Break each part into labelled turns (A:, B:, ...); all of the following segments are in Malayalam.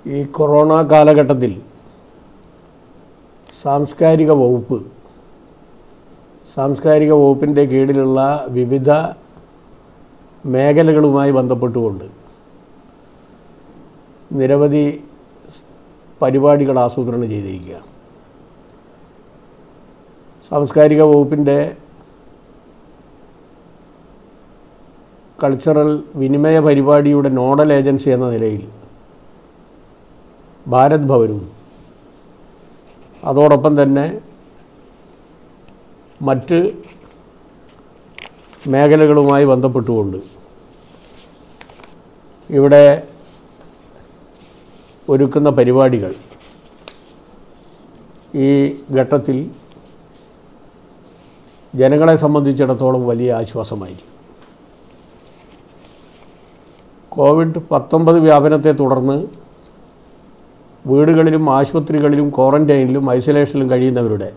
A: ഈ കൊറോണ കാലഘട്ടത്തിൽ സാംസ്കാരിക വകുപ്പ് സാംസ്കാരിക വകുപ്പിൻ്റെ കീഴിലുള്ള വിവിധ മേഖലകളുമായി ബന്ധപ്പെട്ടുകൊണ്ട് നിരവധി പരിപാടികൾ ആസൂത്രണം ചെയ്തിരിക്കുകയാണ് സാംസ്കാരിക വകുപ്പിൻ്റെ കൾച്ചറൽ വിനിമയ പരിപാടിയുടെ നോഡൽ ഏജൻസി എന്ന നിലയിൽ ഭാരത് ഭവനും അതോടൊപ്പം തന്നെ മറ്റ് മേഖലകളുമായി ബന്ധപ്പെട്ടുകൊണ്ട് ഇവിടെ ഒരുക്കുന്ന പരിപാടികൾ ഈ ഘട്ടത്തിൽ ജനങ്ങളെ സംബന്ധിച്ചിടത്തോളം വലിയ ആശ്വാസമായിരിക്കും കോവിഡ് പത്തൊമ്പത് വ്യാപനത്തെ തുടർന്ന് വീടുകളിലും ആശുപത്രികളിലും ക്വാറൻറ്റൈനിലും ഐസൊലേഷനിലും കഴിയുന്നവരുടെ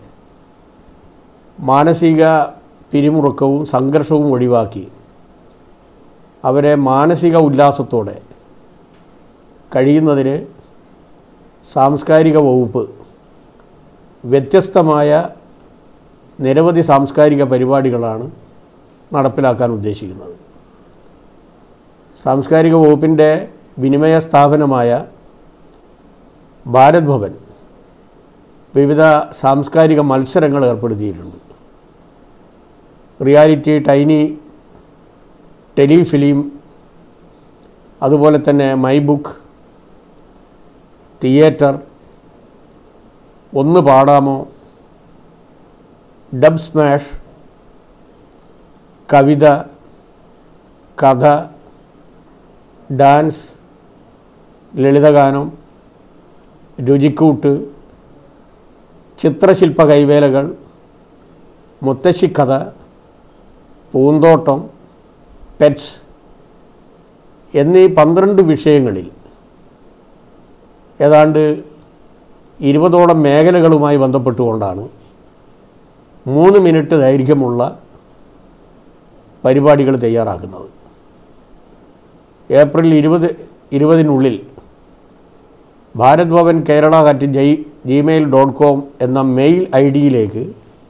A: മാനസിക പിരിമുറുക്കവും സംഘർഷവും ഒഴിവാക്കി അവരെ മാനസിക ഉല്ലാസത്തോടെ കഴിയുന്നതിന് സാംസ്കാരിക വകുപ്പ് വ്യത്യസ്തമായ നിരവധി സാംസ്കാരിക പരിപാടികളാണ് നടപ്പിലാക്കാൻ ഉദ്ദേശിക്കുന്നത് സാംസ്കാരിക വകുപ്പിൻ്റെ വിനിമയ സ്ഥാപനമായ ഭാരത് ഭവൻ വിവിധ സാംസ്കാരിക മത്സരങ്ങൾ ഏർപ്പെടുത്തിയിട്ടുണ്ട് റിയാലിറ്റി ടൈനി ടെലിഫിലിം അതുപോലെ തന്നെ മൈ ബുക്ക് തിയേറ്റർ ഒന്ന് പാടാമോ ഡബ് സ്മാഷ് കവിത കഥ ഡാൻസ് ലളിതഗാനം രുചിക്കൂട്ട് ചിത്രശില്പ കൈവേലകൾ മുത്തശ്ശിക്കഥ പൂന്തോട്ടം പെറ്റ്സ് എന്നീ പന്ത്രണ്ട് വിഷയങ്ങളിൽ ഏതാണ്ട് ഇരുപതോളം മേഖലകളുമായി ബന്ധപ്പെട്ടുകൊണ്ടാണ് മൂന്ന് മിനിറ്റ് ദൈർഘ്യമുള്ള പരിപാടികൾ തയ്യാറാക്കുന്നത് ഏപ്രിൽ ഇരുപത് ഇരുപതിനുള്ളിൽ ഭാരത് ഭവൻ കേരള അറ്റ് ജൈ ജിമെയിൽ ഡോട്ട് കോം എന്ന മെയിൽ ഐ ഡിയിലേക്ക്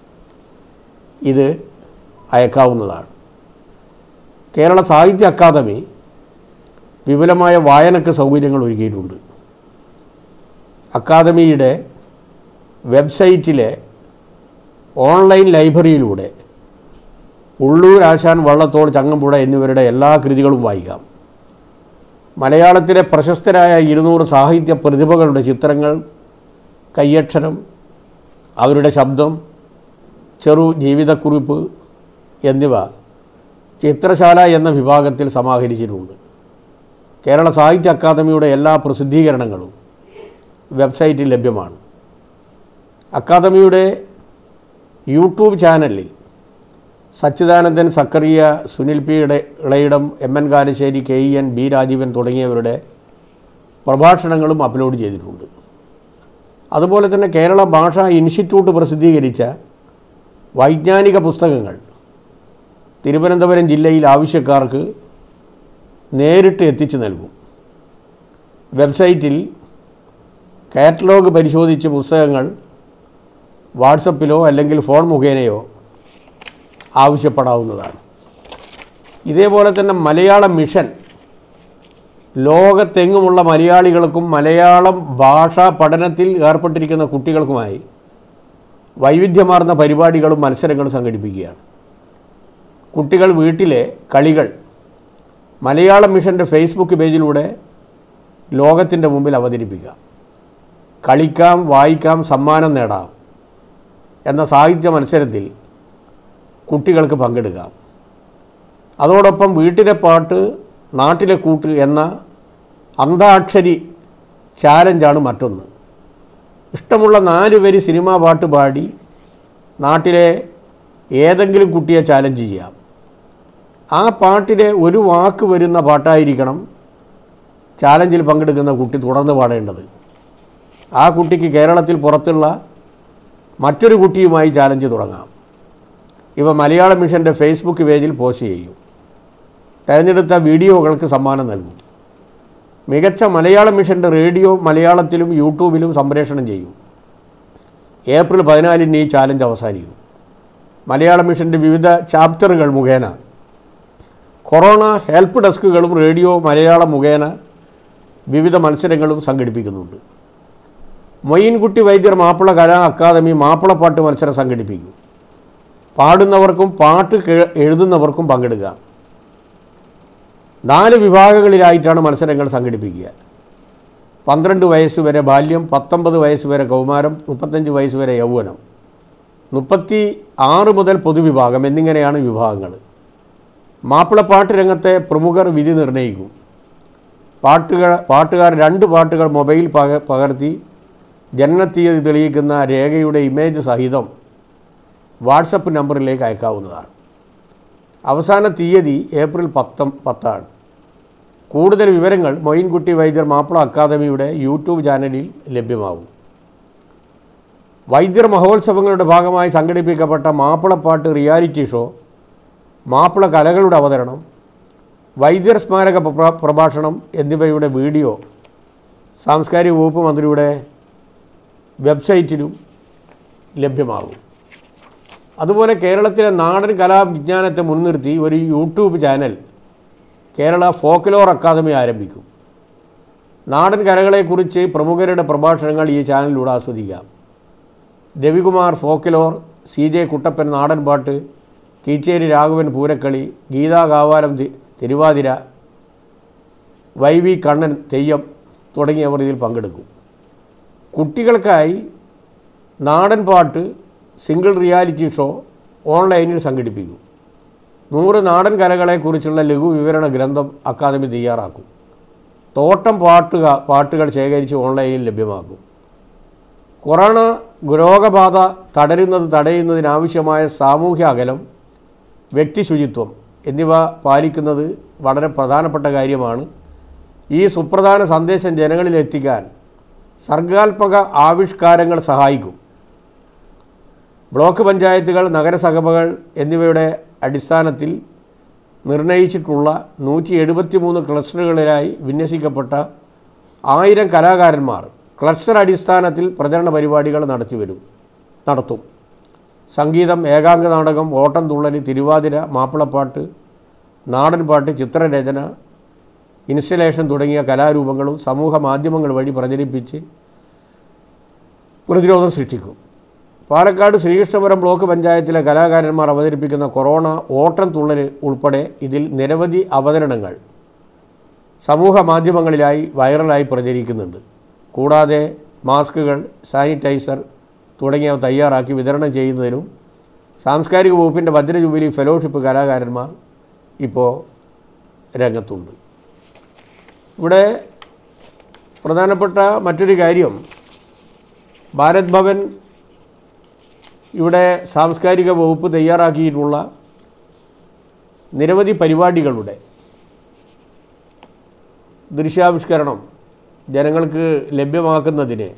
A: ഇത് അയക്കാവുന്നതാണ് കേരള സാഹിത്യ അക്കാദമി വിപുലമായ വായനക്ക് സൗകര്യങ്ങൾ ഒരുക്കിയിട്ടുണ്ട് അക്കാദമിയുടെ വെബ്സൈറ്റിലെ ഓൺലൈൻ ലൈബ്രറിയിലൂടെ ഉള്ളൂർ ആശാൻ വള്ളത്തോൾ ചങ്ങമ്പുഴ എന്നിവരുടെ എല്ലാ കൃതികളും വായിക്കാം മലയാളത്തിലെ പ്രശസ്തരായ ഇരുന്നൂറ് സാഹിത്യ പ്രതിഭകളുടെ ചിത്രങ്ങൾ കയ്യക്ഷരം അവരുടെ ശബ്ദം ചെറു ജീവിതക്കുറിപ്പ് എന്നിവ ചിത്രശാല എന്ന വിഭാഗത്തിൽ സമാഹരിച്ചിട്ടുണ്ട് കേരള സാഹിത്യ അക്കാദമിയുടെ എല്ലാ പ്രസിദ്ധീകരണങ്ങളും വെബ്സൈറ്റിൽ ലഭ്യമാണ് അക്കാദമിയുടെ യൂട്യൂബ് ചാനലിൽ സച്ചിദാനന്ദൻ സക്കറിയ സുനിൽ പി ഇട Elayidam M N Karassery K E N B Rajeevan തുടങ്ങിയവരുടെ പ്രഭാഷണങ്ങളും അപ്ലോഡ് ചെയ്തിട്ടുണ്ട് അതുപോലെ തന്നെ കേരള ഭാഷാ ഇൻസ്റ്റിറ്റ്യൂട്ട് പ്രസിദ്ധീകരിച്ച വൈജ്ഞാനിക പുസ്തകങ്ങൾ തിരുവനന്തപുരം ജില്ലയിൽ ആവശ്യക്കാർക്ക് നേരിട്ട് എത്തിച്ചു നൽകും വെബ്സൈറ്റിൽ കാറ്റലോഗ് പരിശോധിച്ച് പുസ്തകങ്ങൾ വാട്സപ്പിലോ അല്ലെങ്കിൽ ഫോൺ മുഖേനയോ ആവശ്യപ്പെടാവുന്നതാണ് ഇതേപോലെ തന്നെ മലയാള മിഷൻ ലോകത്തെങ്ങുമുള്ള മലയാളികൾക്കും മലയാളം ഭാഷാ പഠനത്തിൽ ഏർപ്പെട്ടിരിക്കുന്ന കുട്ടികൾക്കുമായി വൈവിധ്യമാർന്ന പരിപാടികളും മത്സരങ്ങളും സംഘടിപ്പിക്കുകയാണ് കുട്ടികൾ വീട്ടിലെ കളികൾ മലയാളം മിഷൻ്റെ ഫേസ്ബുക്ക് പേജിലൂടെ ലോകത്തിൻ്റെ മുമ്പിൽ അവതരിപ്പിക്കാം കളിക്കാം വായിക്കാം സമ്മാനം നേടാം എന്ന സാഹിത്യ മത്സരത്തിൽ കുട്ടികൾക്ക് പങ്കെടുക്കാം അതോടൊപ്പം വീട്ടിലെ പാട്ട് നാട്ടിലെ കൂട്ട് എന്ന അന്താക്ഷരി ചാലഞ്ചാണ് മറ്റൊന്ന് ഇഷ്ടമുള്ള നാല് വരി സിനിമാ പാട്ട് പാടി നാട്ടിലെ ഏതെങ്കിലും കുട്ടിയെ ചാലഞ്ച് ചെയ്യാം ആ പാട്ടിലെ ഒരു വാക്ക് വരുന്ന പാട്ടായിരിക്കണം ചാലഞ്ചിൽ പങ്കെടുക്കുന്ന കുട്ടി തുടർന്ന് പാടേണ്ടത് ആ കുട്ടിക്ക് കേരളത്തിൽ പുറത്തുള്ള മറ്റൊരു കുട്ടിയുമായി ചാലഞ്ച് തുടങ്ങാം ഇവ മലയാള മിഷൻ്റെ ഫേസ്ബുക്ക് പേജിൽ പോസ്റ്റ് ചെയ്യും തിരഞ്ഞെടുത്ത വീഡിയോകൾക്ക് സമ്മാനം നൽകും മികച്ച മലയാളം മിഷൻ്റെ റേഡിയോ മലയാളത്തിലും യൂട്യൂബിലും സംപ്രേഷണം ചെയ്യും ഏപ്രിൽ പതിനാലിന് ഈ ചാലഞ്ച് അവസാനിക്കും മലയാളം മിഷൻ്റെ വിവിധ ചാപ്റ്ററുകൾ മുഖേന കൊറോണ ഹെൽപ്പ് ഡെസ്കുകളും റേഡിയോ മലയാളം മുഖേന വിവിധ മത്സരങ്ങളും സംഘടിപ്പിക്കുന്നുണ്ട് മൊയ്യൻകുട്ടി വൈദ്യർ മാപ്പിള കലാ അക്കാദമി മാപ്പിളപ്പാട്ട് മത്സരം സംഘടിപ്പിക്കും പാടുന്നവർക്കും പാട്ട് കേ- എഴുതുന്നവർക്കും പങ്കെടുക്കാം നാല് വിഭാഗങ്ങളിലായിട്ടാണ് മത്സരങ്ങൾ സംഘടിപ്പിക്കുക പന്ത്രണ്ട് വയസ്സ് വരെ ബാല്യം പത്തൊമ്പത് വയസ്സ് വരെ കൗമാരം മുപ്പത്തഞ്ച് വയസ്സ് വരെ യൗവനം മുപ്പത്തി ആറ് മുതൽ പൊതുവിഭാഗം എന്നിങ്ങനെയാണ് വിഭാഗങ്ങൾ മാപ്പിളപ്പാട്ട് രംഗത്തെ പ്രമുഖർ വിധി നിർണ്ണയിക്കും പാട്ടുകൾ പാട്ടുകാർ രണ്ട് പാട്ടുകൾ മൊബൈൽ പക പകർത്തി ജനനത്തീയതി തെളിയിക്കുന്ന രേഖയുടെ ഇമേജ് സഹിതം വാട്സപ്പ് നമ്പറിലേക്ക് അയക്കാവുന്നതാണ് അവസാന തീയതി ഏപ്രിൽ പത്തും പത്താണ് കൂടുതൽ വിവരങ്ങൾ മൊയിൻകുട്ടി വൈദ്യർ മാപ്പിള അക്കാദമിയുടെ യൂട്യൂബ് ചാനലിൽ ലഭ്യമാവും വൈദ്യർ മഹോത്സവങ്ങളുടെ ഭാഗമായി സംഘടിപ്പിക്കപ്പെട്ട മാപ്പിളപ്പാട്ട് റിയാലിറ്റി ഷോ മാപ്പിള കലകളുടെ അവതരണം വൈദ്യർ സ്മാരക പ്രഭാ- പ്രഭാഷണം എന്നിവയുടെ വീഡിയോ സാംസ്കാരിക വകുപ്പ് മന്ത്രിയുടെ വെബ്സൈറ്റിലും ലഭ്യമാകും അതുപോലെ കേരളത്തിലെ നാടൻ കലാവിജ്ഞാനത്തെ മുൻനിർത്തി ഒരു YouTube channel Kerala folklore academy ആരംഭിക്കും നാടൻ കലകളെക്കുറിച്ച് പ്രമുഖരുടെ പ്രഭാഷണങ്ങൾ ഈ ചാനലിലൂടെ ആസ്വദിക്കാം Ravikumar folklore C J Kuttappan നാടൻ പാട്ട് കീച്ചേരി രാഘവൻ പൂരക്കളി ഗീതാ കാവാലം തി- തിരുവാതിര വൈ വി കണ്ണൻ തെയ്യം തുടങ്ങിയവർ ഇതിൽ പങ്കെടുക്കും കുട്ടികൾക്കായി നാടൻ പാട്ട് സിംഗിൾ റിയാലിറ്റി ഷോ ഓൺലൈനിൽ സംഘടിപ്പിക്കും നൂറ് നാടൻ കലകളെക്കുറിച്ചുള്ള ലഘു വിവരണ ഗ്രന്ഥം അക്കാദമി തയ്യാറാക്കും തോട്ടം പാട്ടുക പാട്ടുകൾ ശേഖരിച്ച് ഓൺലൈനിൽ ലഭ്യമാക്കും കൊറോണ രോഗബാധ തടരുന്നത് തടയുന്നതിനാവശ്യമായ സാമൂഹ്യ അകലം വ്യക്തി ശുചിത്വം എന്നിവ പാലിക്കുന്നത് വളരെ പ്രധാനപ്പെട്ട കാര്യമാണ് ഈ സുപ്രധാന സന്ദേശം ജനങ്ങളിൽ എത്തിക്കാൻ സർഗാത്മക ആവിഷ്കാരങ്ങൾ സഹായിക്കും ബ്ലോക്ക് പഞ്ചായത്തുകൾ നഗരസഭകൾ എന്നിവയുടെ അടിസ്ഥാനത്തിൽ നിർണയിച്ചിട്ടുള്ള നൂറ്റി എഴുപത്തി മൂന്ന് ക്ലസ്റ്ററുകളിലായി വിന്യസിക്കപ്പെട്ട ആയിരം കലാകാരന്മാർ ക്ലസ്റ്റർ അടിസ്ഥാനത്തിൽ പ്രചരണ പരിപാടികൾ നടത്തിവരും നടത്തും സംഗീതം ഏകാംഗ നാടകം ഓട്ടം തുള്ളൽ തിരുവാതിര മാപ്പിളപ്പാട്ട് നാടൻപാട്ട് ചിത്രരചന ഇൻസ്റ്റലേഷൻ തുടങ്ങിയ കലാരൂപങ്ങളും സമൂഹ മാധ്യമങ്ങൾ വഴി പ്രചരിപ്പിച്ച് പ്രതിരോധം സൃഷ്ടിക്കും പാലക്കാട് ശ്രീകൃഷ്ണപുരം ബ്ലോക്ക് പഞ്ചായത്തിലെ കലാകാരന്മാർ അവതരിപ്പിക്കുന്ന കൊറോണ ഓട്ടം തുള്ളൽ ഉൾപ്പെടെ ഇതിൽ നിരവധി അവതരണങ്ങൾ സമൂഹ മാധ്യമങ്ങളിലായി വൈറലായി പ്രചരിക്കുന്നുണ്ട് കൂടാതെ മാസ്കുകൾ സാനിറ്റൈസർ തുടങ്ങിയവ തയ്യാറാക്കി വിതരണം ചെയ്യുന്നതിനും സാംസ്കാരിക വകുപ്പിൻ്റെ ഭദ്രജൂബിലി ഫെലോഷിപ്പ് കലാകാരന്മാർ ഇപ്പോൾ രംഗത്തുണ്ട് ഇവിടെ പ്രധാനപ്പെട്ട മറ്റൊരു കാര്യം ഭാരത് ഭവൻ ഇവിടെ സാംസ്കാരിക വകുപ്പ് തയ്യാറാക്കിയിട്ടുള്ള നിരവധി പരിപാടികളുടെ ദൃശ്യാവിഷ്കരണം ജനങ്ങൾക്ക് ലഭ്യമാക്കുന്നതിന്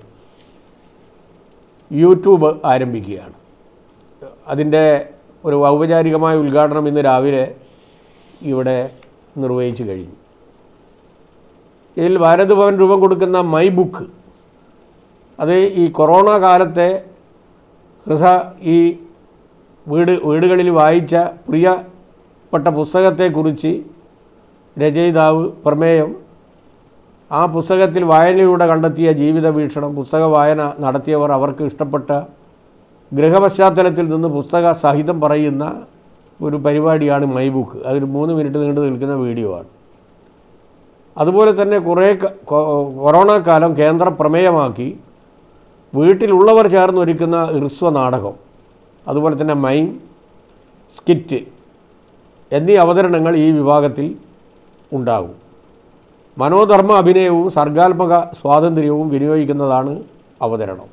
A: യൂട്യൂബ് ആരംഭിക്കുകയാണ് അതിൻ്റെ ഒരു ഔപചാരികമായ ഉദ്ഘാടനം ഇന്ന് രാവിലെ ഇവിടെ നിർവഹിച്ചു കഴിഞ്ഞു ഇതിൽ ഭാരത് ഭവൻ രൂപം കൊടുക്കുന്ന മൈ ബുക്ക് അത് ഈ കൊറോണ കാലത്തെ ഹൃദ ഈ വീട് വീടുകളിൽ വായിച്ച പ്രിയപ്പെട്ട പുസ്തകത്തെക്കുറിച്ച് രചയിതാവ് പ്രമേയം ആ പുസ്തകത്തിൽ വായനയിലൂടെ കണ്ടെത്തിയ ജീവിത വീക്ഷണം പുസ്തക വായന നടത്തിയവർ അവർക്ക് ഇഷ്ടപ്പെട്ട ഗൃഹപശ്ചാത്തലത്തിൽ നിന്ന് പുസ്തക സഹിതം പറയുന്ന ഒരു പരിപാടിയാണ് മൈ ബുക്ക് അതൊരു മൂന്ന് മിനിറ്റ് നീണ്ടു നിൽക്കുന്ന വീഡിയോ ആണ് അതുപോലെ തന്നെ കുറേ ക- കൊ- കൊറോണ കാലം കേന്ദ്ര പ്രമേയമാക്കി വീട്ടിലുള്ളവർ ചേർന്നൊരുക്കുന്ന ഹ്രസ്വ നാടകം അതുപോലെ തന്നെ മൈം സ്കിറ്റ് എന്നീ അവതരണങ്ങൾ ഈ വിഭാഗത്തിൽ ഉണ്ടാകും മനോധർമ്മ അഭിനയവും സർഗാത്മക സ്വാതന്ത്ര്യവും വിനിയോഗിക്കുന്നതാണ് അവതരണം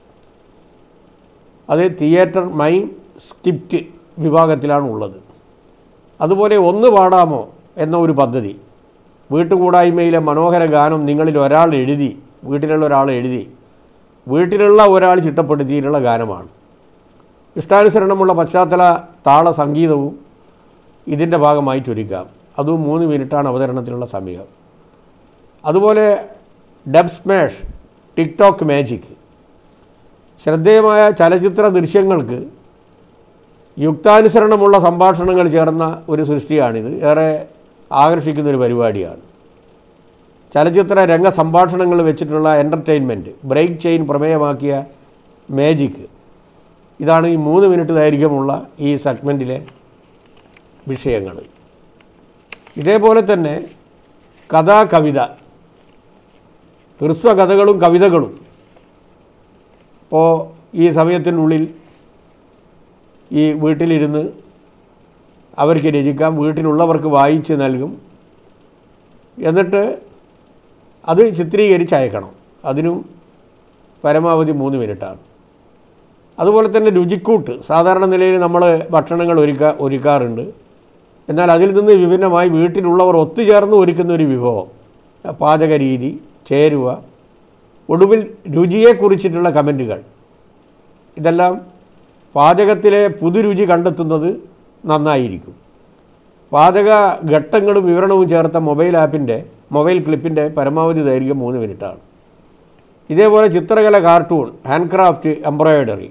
A: അത് തിയേറ്റർ മൈം സ്കിറ്റ് വിഭാഗത്തിലാണ് ഉള്ളത് അതുപോലെ ഒന്ന് പാടാമോ എന്ന ഒരു പദ്ധതി വീട്ടുകൂടായ്മയിലെ മനോഹര ഗാനം നിങ്ങളിൽ ഒരാൾ എഴുതി വീട്ടിലുള്ള ഒരാൾ എഴുതി വീട്ടിലുള്ള ഒരാൾ ചിട്ടപ്പെടുത്തിയിട്ടുള്ള ഗാനമാണ് ഇഷ്ടാനുസരണമുള്ള പശ്ചാത്തല താള സംഗീതവും ഇതിൻ്റെ ഭാഗമായി ചുരുക്കാം അതും മൂന്ന് മിനിറ്റാണ് അവതരണത്തിനുള്ള സമയം അതുപോലെ ഡബ് സ്മാഷ് ടിക്ടോക്ക് മാജിക് ശ്രദ്ധേയമായ ചലച്ചിത്ര ദൃശ്യങ്ങൾക്ക് യുക്താനുസരണമുള്ള സംഭാഷണങ്ങൾ ചേർന്ന ഒരു സൃഷ്ടിയാണിത് ഏറെ ആകർഷിക്കുന്ന ഒരു പരിപാടിയാണ് ചലച്ചിത്ര രംഗ സംഭാഷണങ്ങൾ വെച്ചിട്ടുള്ള എൻ്റർടൈൻമെൻറ്റ് ബ്രേക്ക് ചെയിൻ പ്രമേയമാക്കിയ മാജിക് ഇതാണ് ഈ മൂന്ന് മിനിറ്റ് ദൈർഘ്യമുള്ള ഈ സെഗ്മെൻറ്റിലെ വിഷയങ്ങൾ ഇതേപോലെ തന്നെ കഥാ കവിത ഹ്രസ്വകഥകളും കവിതകളും ഇപ്പോൾ ഈ സമയത്തിനുള്ളിൽ ഈ വീട്ടിലിരുന്ന് അവർക്ക് രചിക്കാം വീട്ടിലുള്ളവർക്ക് വായിച്ച് നൽകും എന്നിട്ട് അത് ചിത്രീകരിച്ച് അയക്കണം അതിനും പരമാവധി മൂന്ന് മിനിറ്റാണ് അതുപോലെ തന്നെ രുചിക്കൂട്ട് സാധാരണ നിലയിൽ നമ്മൾ ഭക്ഷണങ്ങൾ ഒരുക്ക ഒരുക്കാറുണ്ട് എന്നാൽ അതിൽ നിന്ന് വിഭിന്നമായി വീട്ടിലുള്ളവർ ഒത്തുചേർന്ന് ഒരുക്കുന്ന ഒരു വിഭവം പാചക രീതി ചേരുവ ഒടുവിൽ രുചിയെക്കുറിച്ചിട്ടുള്ള കമൻറ്റുകൾ ഇതെല്ലാം പാചകത്തിലെ പുതുരുചി കണ്ടെത്തുന്നത് നന്നായിരിക്കും പാചക ഘട്ടങ്ങളും വിവരണവും ചേർത്ത മൊബൈൽ ആപ്പിൻ്റെ മൊബൈൽ ക്ലിപ്പിൻ്റെ പരമാവധി ദൈർഘ്യം മൂന്ന് മിനിറ്റാണ് ഇതേപോലെ ചിത്രകല cartoon hand craft embroidery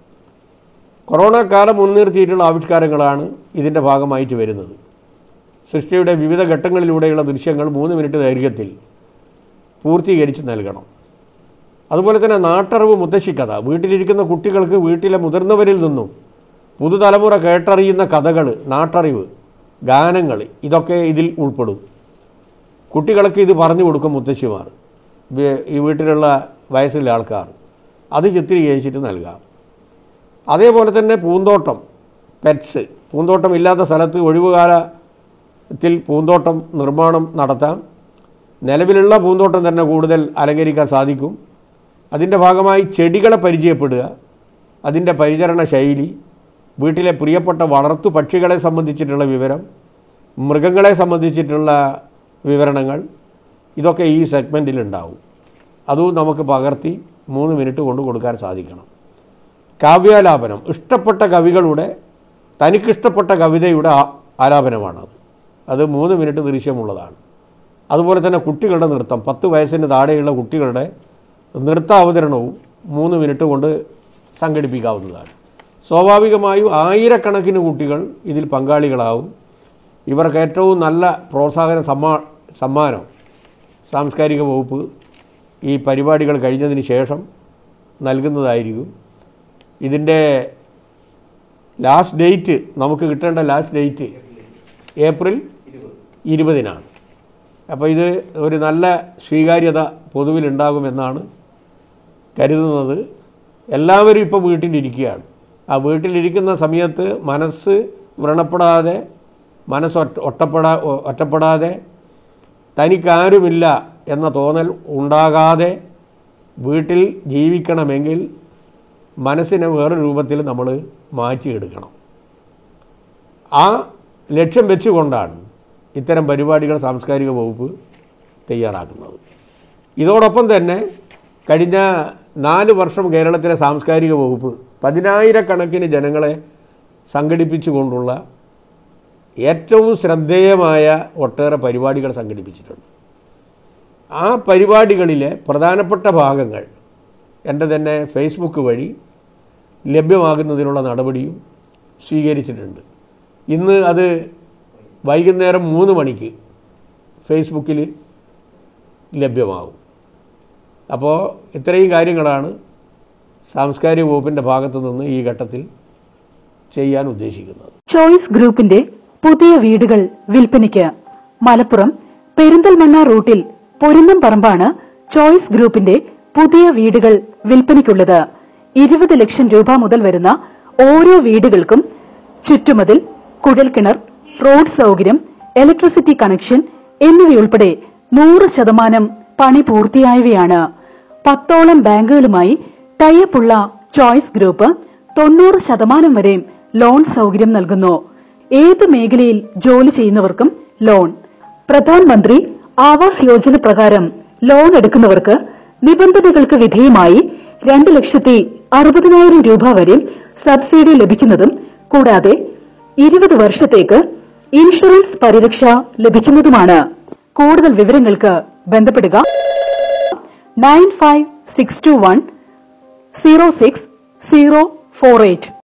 A: corona കാലം മുൻനിർത്തിയിട്ടുള്ള ആവിഷ്കാരങ്ങളാണ് ഇതിൻ്റെ ഭാഗമായിട്ട് വരുന്നത് സൃഷ്ടിയുടെ വിവിധ ഘട്ടങ്ങളിലൂടെയുള്ള ദൃശ്യങ്ങൾ മൂന്ന് മിനിറ്റ് ദൈർഘ്യത്തിൽ പൂർത്തീകരിച്ച് നൽകണം അതുപോലെ തന്നെ നാട്ടറിവ് മുത്തശ്ശിക്കഥ വീട്ടിലിരിക്കുന്ന കുട്ടികൾക്ക് വീട്ടിലെ മുതിർന്നവരിൽ നിന്നും പുതുതലമുറ കേട്ടറിയുന്ന കഥകൾ നാട്ടറിവ് ഗാനങ്ങൾ ഇതൊക്കെ ഇതിൽ ഉൾപ്പെടും കുട്ടികൾക്ക് ഇത് പറഞ്ഞു കൊടുക്കും മുത്തശ്ശിമാർ വി- ഈ വീട്ടിലുള്ള വയസ്സുള്ള ആൾക്കാർ അത് ചിത്രീകരിച്ചിട്ട് നൽകാം അതേപോലെ തന്നെ പൂന്തോട്ടം പെറ്റ്സ് പൂന്തോട്ടം ഇല്ലാത്ത സ്ഥലത്ത് ഒഴിവുകാലത്തിൽ പൂന്തോട്ടം നിർമ്മാണം നടത്താം നിലവിലുള്ള പൂന്തോട്ടം തന്നെ കൂടുതൽ അലങ്കരിക്കാൻ സാധിക്കും അതിൻ്റെ ഭാഗമായി ചെടികളെ പരിചയപ്പെടുക അതിൻ്റെ പരിചരണ ശൈലി വീട്ടിലെ പ്രിയപ്പെട്ട വളർത്തു പക്ഷികളെ സംബന്ധിച്ചിട്ടുള്ള വിവരം മൃഗങ്ങളെ സംബന്ധിച്ചിട്ടുള്ള വിവരണങ്ങൾ ഇതൊക്കെ ഈ സെഗ്മെൻറ്റിൽ ഉണ്ടാവും അതും നമുക്ക് പകർത്തി മൂന്ന് മിനിറ്റ് കൊണ്ട് കൊടുക്കാൻ സാധിക്കണം കാവ്യാലാപനം ഇഷ്ടപ്പെട്ട കവികളുടെ തനിക്കിഷ്ടപ്പെട്ട കവിതയുടെ ആ- ആലാപനമാണത് അത് മൂന്ന് മിനിറ്റ് ദൃശ്യമുള്ളതാണ് അതുപോലെ തന്നെ കുട്ടികളുടെ നൃത്തം പത്ത് വയസ്സിന് താഴെയുള്ള കുട്ടികളുടെ നൃത്ത അവതരണവും മൂന്ന് മിനിറ്റ് കൊണ്ട് സംഘടിപ്പിക്കാവുന്നതാണ് സ്വാഭാവികമായും ആയിരക്കണക്കിന് കുട്ടികൾ ഇതിൽ പങ്കാളികളാവും ഇവർക്ക് ഏറ്റവും നല്ല പ്രോത്സാഹന സമ്മാ സമ്മാനം സാംസ്കാരിക വകുപ്പ് ഈ പരിപാടികൾ കഴിഞ്ഞതിന് ശേഷം നൽകുന്നതായിരിക്കും ഇതിൻ്റെ ലാസ്റ്റ് ഡേറ്റ് നമുക്ക് കിട്ടേണ്ട ലാസ്റ്റ് ഡേറ്റ് ഏപ്രിൽ ഇരുപതിനാണ് അപ്പോൾ ഇത് ഒരു നല്ല സ്വീകാര്യത പൊതുവിലുണ്ടാകുമെന്നാണ് കരുതുന്നത് എല്ലാവരും ഇപ്പോൾ വീട്ടിലിരിക്കുകയാണ് ആ വീട്ടിലിരിക്കുന്ന സമയത്ത് മനസ്സ് വ്രണപ്പെടാതെ മനസ്സ് ഒറ്റ ഒറ്റപ്പെടാ ഒ- ഒറ്റപ്പെടാതെ തനിക്കാരുമില്ല എന്ന തോന്നൽ ഉണ്ടാകാതെ വീട്ടിൽ ജീവിക്കണമെങ്കിൽ മനസ്സിനെ വേറെ രൂപത്തിൽ നമ്മൾ മാറ്റിയെടുക്കണം ആ ലക്ഷ്യം വെച്ചുകൊണ്ടാണ് ഇത്തരം പരിപാടികൾ സാംസ്കാരിക വകുപ്പ് തയ്യാറാക്കുന്നത് ഇതോടൊപ്പം തന്നെ കഴിഞ്ഞ നാല് വർഷം കേരളത്തിലെ സാംസ്കാരിക വകുപ്പ് പതിനായിരക്കണക്കിന് ജനങ്ങളെ സംഘടിപ്പിച്ചുകൊണ്ടുള്ള ഏറ്റവും ശ്രദ്ധേയമായ ഒട്ടേറെ പരിപാടികൾ സംഘടിപ്പിച്ചിട്ടുണ്ട് ആ പരിപാടികളിലെ പ്രധാനപ്പെട്ട ഭാഗങ്ങൾ എൻ്റെ തന്നെ ഫേസ്ബുക്ക് വഴി ലഭ്യമാകുന്നതിനുള്ള നടപടിയും സ്വീകരിച്ചിട്ടുണ്ട് ഇന്ന് അത് വൈകുന്നേരം മൂന്ന് മണിക്ക് ഫേസ്ബുക്കിൽ ലഭ്യമാകും അപ്പോൾ ഇത്രയും കാര്യങ്ങളാണ് സാംസ്കാരിക വകുപ്പിൻ്റെ ഭാഗത്തു നിന്ന് ഈ ഘട്ടത്തിൽ ചെയ്യാൻ ഉദ്ദേശിക്കുന്നത്
B: ചോയ്സ് ഗ്രൂപ്പിന്റെ പുതിയ വീടുകൾ വിൽപ്പനയ്ക്ക് മലപ്പുറം പെരിന്തൽമണ്ണ റൂട്ടിൽ പൊരുന്നം പറമ്പാണ് ചോയ്സ് ഗ്രൂപ്പിന്റെ പുതിയ വീടുകൾ വിൽപ്പനയ്ക്കുള്ളത് ഇരുപത് ലക്ഷം രൂപ മുതൽ വരുന്ന ഓരോ വീടുകൾക്കും ചുറ്റുമതിൽ കുഴൽക്കിണർ റോഡ് സൗകര്യം ഇലക്ട്രിസിറ്റി കണക്ഷൻ എന്നിവയുൾപ്പെടെ നൂറ് ശതമാനം പണി പൂർത്തിയായവയാണ് പത്തോളം ബാങ്കുകളുമായി ടൈപ്പുള്ള ചോയ്സ് ഗ്രൂപ്പ് തൊണ്ണൂറ് ശതമാനം വരെ ലോൺ സൗകര്യം നൽകുന്നു ഏത് മേഖലയിൽ ജോലി ചെയ്യുന്നവർക്കും ലോൺ പ്രധാനമന്ത്രി ആവാസ് യോജന പ്രകാരം ലോൺ എടുക്കുന്നവർക്ക് നിബന്ധനകൾക്ക് വിധേയമായി രണ്ട് ലക്ഷത്തി അറുപതിനായിരം രൂപ വരെ സബ്സിഡി ലഭിക്കുന്നതും കൂടാതെ ഇരുപത് വർഷത്തേക്ക് ഇൻഷുറൻസ് പരിരക്ഷ ലഭിക്കുന്നതുമാണ് കൂടുതൽ വിവരങ്ങൾക്ക് ബന്ധപ്പെടുക nine five six two one zero six zero four eight